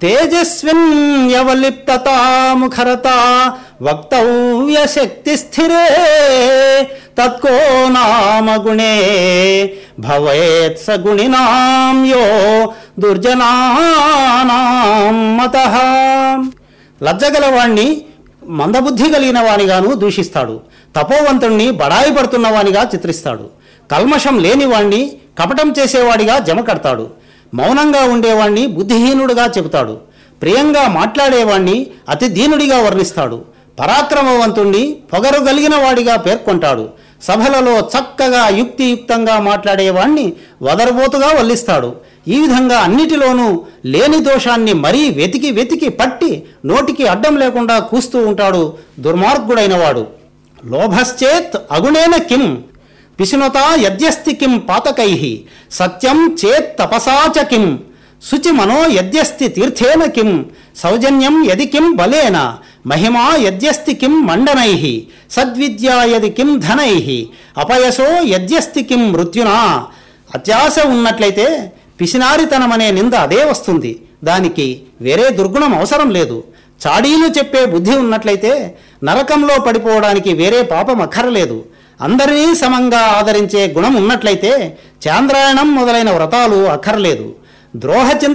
తేజస్విన్యవలిప్తతాముఖరత వక్తవ్య శక్తి స్థిరే తత్కో నామ గుణే భవేత్ స గుణినాం యో దుర్జనానాం మతః లజ్జగలవాణ్ణి మందబుద్ధి కలిగిన వానిగాను దూషిస్తాడు తపోవంతుణ్ణి బడాయి పడుతున్నవానిగా చిత్రిస్తాడు కల్మషం లేనివాణ్ణి కపటం చేసేవాడిగా జమ కడతాడు మౌనంగా ఉండేవాణ్ణి బుద్ధిహీనుడుగా చెబుతాడు ప్రియంగా మాట్లాడేవాణ్ణి అతి దీనుడిగా వర్ణిస్తాడు పరాక్రమవంతుణ్ణి పొగరు కలిగిన వాడిగా పేర్కొంటాడు సభలలో చక్కగా యుక్తియుక్తంగా మాట్లాడేవాణ్ణి వదరబోతుగా వల్లిస్తాడు ఈ విధంగా అన్నిటిలోనూ లేని దోషాన్ని మరీ వెతికి వెతికి పట్టి నోటికి అడ్డం లేకుండా కూస్తూ ఉంటాడు దుర్మార్గుడైన వాడు లోభశ్చేత్ అగుణేన కిం పిశునత యద్యస్తి కిం పాతకై సత్యం చేత్ తపసా చ కిం శుచి మనో యద్యస్తి తీర్థేన కిం సౌజన్యం యది కిం బలేన మహిమా యద్యస్తి కిం మండనై సద్విద్యా యది కిం ధనై అపయసో యద్యస్తి కిం మృత్యునా అత్యాశ ఉన్నట్లయితే పిసినారితనమనే నింద అదే వస్తుంది దానికి వేరే దుర్గుణం అవసరం లేదు చాడీలు చెప్పే బుద్ధి ఉన్నట్లయితే నరకంలో పడిపోవడానికి వేరే పాపం అక్కరలేదు అందరినీ సమంగా ఆదరించే గుణం ఉన్నట్లయితే చాంద్రాయణం మొదలైన వ్రతాలు అక్కర్లేదు ద్రోహ